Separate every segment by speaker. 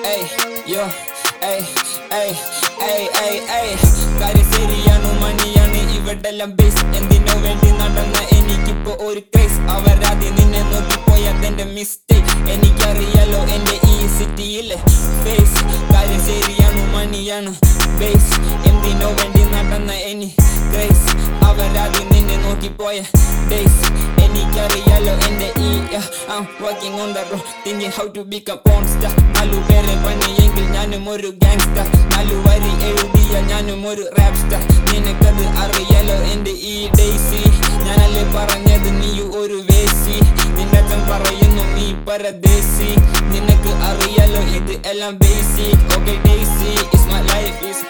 Speaker 1: ey, yo, ey, ey, ey, ey, ey. കാര്യം ശരിയാണ് മണിയാണ് ഇവിടെല്ലാം ബേസ് എന്തിനു വേണ്ടി നടന്ന എനിക്കിപ്പോ ഒരു ക്രേസ് അവരാദ്യം നിന്നെ നോക്കിപ്പോയതെന്റെ മിസ്റ്റേക്ക് എനിക്കറിയാലോ എന്റെ ഈ സിറ്റിയിലെ ഫേസ് കാര്യം ശരിയാണ് മണിയാണ് ബേസ് എന്തിനു വേണ്ടി നടന്ന എനി ക്രേസ് അവരാദ്യം നിന്നെ നോക്കിപ്പോയ ഡേയ്സ് എനിക്കറിയാലോ എന്റെ ഈ I'm working on the road thinking how to become porn star നാലു പേരെ പണിയെങ്കിൽ ഞാനും ഒരു ഗാങ്സ്റ്റർ നാലു വരി എഴുതിയ ഞാനും ഒരു റാപ്പ് സ്റ്റാർ നിനക്കത് അറിയാലോ എന്റെ ഈ ഡേയ്സി ഞാനല്ലേ പറഞ്ഞത് നീ ഒരു വേസി നിന്റെ അച്ഛൻ പറയുന്നു നീ പരദേശി നിനക്ക് അറിയാലോ ഇത് എല്ലാം basic okay Daisy is my life is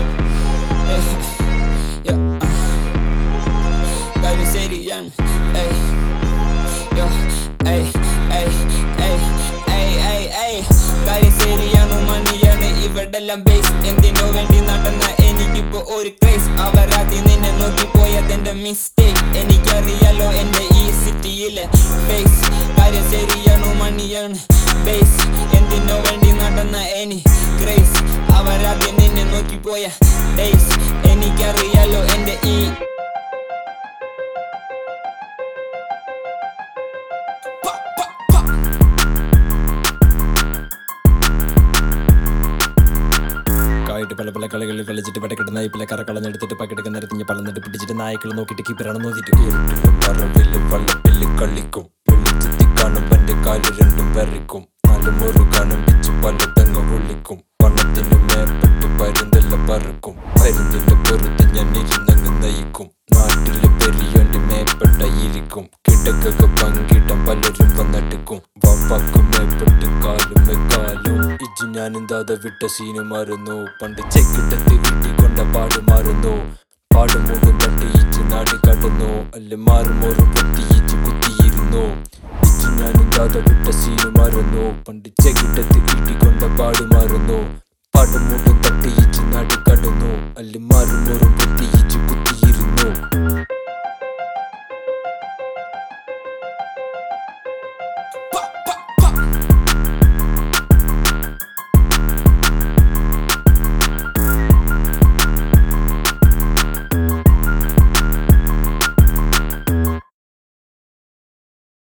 Speaker 1: കാര്യം ശരിയാണ് ഏയ് Yo, ey, ey, ey, ey, ey, ey. കാര്യം ശരിയാണ് മണിയാണ് ഇവിടെല്ലാം ബേസ് എന്തിനു വേണ്ടി നടന്ന എനിക്കിപ്പോ ഒരു ക്രേസ് അവരാദ്യം നിന്നെ നോക്കിപ്പോയതെന്റെ മിസ്റ്റേക്ക് എനിക്കറിയാലോ എന്റെ ഈ സിറ്റിയിലെ ബേസ് കാര്യം ശരിയാണ് മണിയാണ് ബേസ് എന്തിനു വേണ്ടി നടന്ന എനി ക്രേസ് അവരാദ്യം നിന്നെ നോക്കിപ്പോയ ഡേയ്സ് എനിക്കറിയാലോ എന്റെ ഈ
Speaker 2: കായിട്ട് പല പല കളികളിൽ കളിച്ചിട്ട് പടക്കിട്ട് നായ്പിലെ കറ കളഞ്ഞെടുത്തിട്ട് പക്കെടുക്കാൻ നിരത്തിഞ്ഞ് പലന്നിട്ട് പിടിച്ചിട്ട് നായ്ക്കൾ നോക്കിയിട്ട് കീപ്പറാണ് നോക്കിയിട്ട് ഇരുട്ടിലും പറവില് വള്ളപ്പില് കളിക്കും വെളിച്ചത്തി കാണും പന്റെ കാല് രണ്ടും വെറിക്കും നാലുമൊരു കാണും പിച്ച് പല തെങ്ങ പൊള്ളിക്കും പണത്തിന് മേപ്പെട്ട് പരുന്തെല്ലാം പറക്കും പരുന്തിന്റെ പുറത്ത് ഞാൻ ഇരുന്നങ്ങ് നയിക്കും നാട്ടില് പെരിയോന്റെ മേപ്പെട്ട ഇരിക്കും കിടക്കൊക്കെ പങ്കിടം പലരും വന്നടിക്കും വാപ്പാക്കും മേപ്പെട്ട് കാലും കാലും ഇജ്ജ് ഞാനും ദാത വിട്ട സീന് മാറുന്നു പണ്ട് ചെക്കിട്ടത്ത് ഇട്ടിക്കൊണ്ട പാട് മാറുന്നു പാടുമൂടും തട്ടി ഇച്ച് നാട് കടന്നു അല്ലെ മാറുമോറും പൊത്തി ഇച്ച് കുത്തിയിരുന്നു ഇച്ച് ഞാനും ദാത വിട്ട സീന് മാറുന്നു പണ്ട് ചെക്കിട്ടത്ത് ഇട്ടിക്കൊണ്ട പാട് മാറുന്നു പാടുമൂടും തട്ടി ഇച്ച് നാട് കടന്നു അല്ലെ മാറുമോറും പൊത്തി ഇച്ച്